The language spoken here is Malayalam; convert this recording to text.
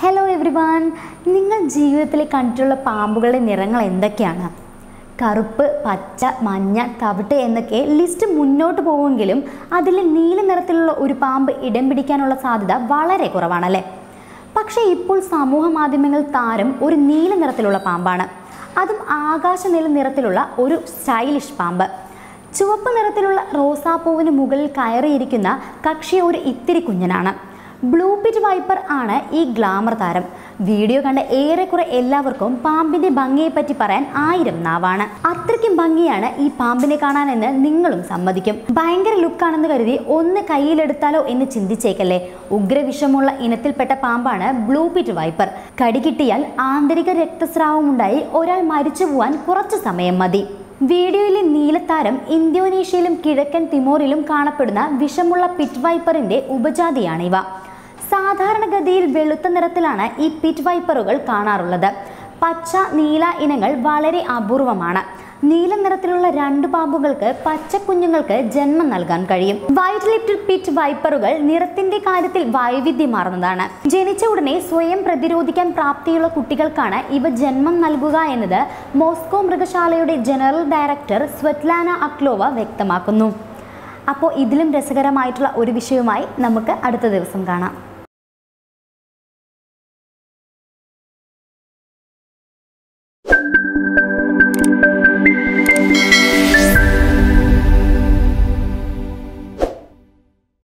ഹലോ എവ്രിവൺ നിങ്ങൾ ജീവിതത്തിൽ കണ്ടിട്ടുള്ള പാമ്പുകളുടെ നിറങ്ങൾ എന്തൊക്കെയാണ് കറുപ്പ് പച്ച മഞ്ഞ തവിട്ട് എന്നൊക്കെ ലിസ്റ്റ് മുന്നോട്ട് പോകുമെങ്കിലും അതിൽ നീല നിറത്തിലുള്ള ഒരു പാമ്പ് ഇടം പിടിക്കാനുള്ള സാധ്യത വളരെ കുറവാണല്ലേ പക്ഷേ ഇപ്പോൾ സമൂഹ മാധ്യമങ്ങൾ താരം ഒരു നീല നിറത്തിലുള്ള പാമ്പാണ് അതും ആകാശ നീല നിറത്തിലുള്ള ഒരു സ്റ്റൈലിഷ് പാമ്പ് ചുവപ്പ് നിറത്തിലുള്ള റോസാപ്പൂവിന് മുകളിൽ കയറിയിരിക്കുന്ന കക്ഷി ഒരു ഇത്തിരി കുഞ്ഞനാണ് ബ്ലൂ പിറ്റ് വൈപ്പർ ആണ് ഈ ഗ്ലാമർ താരം വീഡിയോ കണ്ട ഏറെക്കുറെ എല്ലാവർക്കും പാമ്പിന്റെ ഭംഗിയെപ്പറ്റി പറയാൻ ആയിരം നാവാണ് അത്രയ്ക്കും ഭംഗിയാണ് ഈ പാമ്പിനെ കാണാനെന്ന് നിങ്ങളും സമ്മതിക്കും ഭയങ്കര ലുക്കാണെന്ന് കരുതി ഒന്ന് കയ്യിലെടുത്താലോ എന്ന് ചിന്തിച്ചേക്കല്ലേ ഉഗ്രവിഷമുള്ള ഇനത്തിൽപ്പെട്ട പാമ്പാണ് ബ്ലൂ പിറ്റ് വൈപ്പർ കടി കിട്ടിയാൽ ആന്തരിക രക്തസ്രാവമുണ്ടായി ഒരാൾ മരിച്ചു പോവാൻ കുറച്ച് സമയം മതി വീഡിയോയിലെ നീലത്താരം ഇന്തോനേഷ്യയിലും കിഴക്കൻ തിമോറിലും കാണപ്പെടുന്ന വിഷമുള്ള പിറ്റ് വൈപ്പറിന്റെ ഉപജാതിയാണിവ സാധാരണഗതിയിൽ വെളുത്ത നിറത്തിലാണ് ഈ പിറ്റ് വൈപ്പറുകൾ കാണാറുള്ളത് പച്ച നീല ഇനങ്ങൾ വളരെ അപൂർവമാണ് നീല നിറത്തിലുള്ള രണ്ട് പാമ്പുകൾക്ക് പച്ചക്കുഞ്ഞുങ്ങൾക്ക് ജന്മം നൽകാൻ കഴിയും വൈറ്റ് ലിപ്റ്റഡ് പിറ്റ് വൈപ്പറുകൾ നിറത്തിന്റെ കാര്യത്തിൽ വൈവിധ്യമാർന്നതാണ് ജനിച്ച ഉടനെ സ്വയം പ്രതിരോധിക്കാൻ പ്രാപ്തിയുള്ള കുട്ടികൾക്കാണ് ഇവ ജന്മം നൽകുക എന്നത് മോസ്കോ മൃഗശാലയുടെ ജനറൽ ഡയറക്ടർ സ്വറ്റ്ലാന അക്ലോവ വ്യക്തമാക്കുന്നു അപ്പോൾ ഇതിലും രസകരമായിട്ടുള്ള ഒരു വിഷയവുമായി നമുക്ക് അടുത്ത ദിവസം കാണാം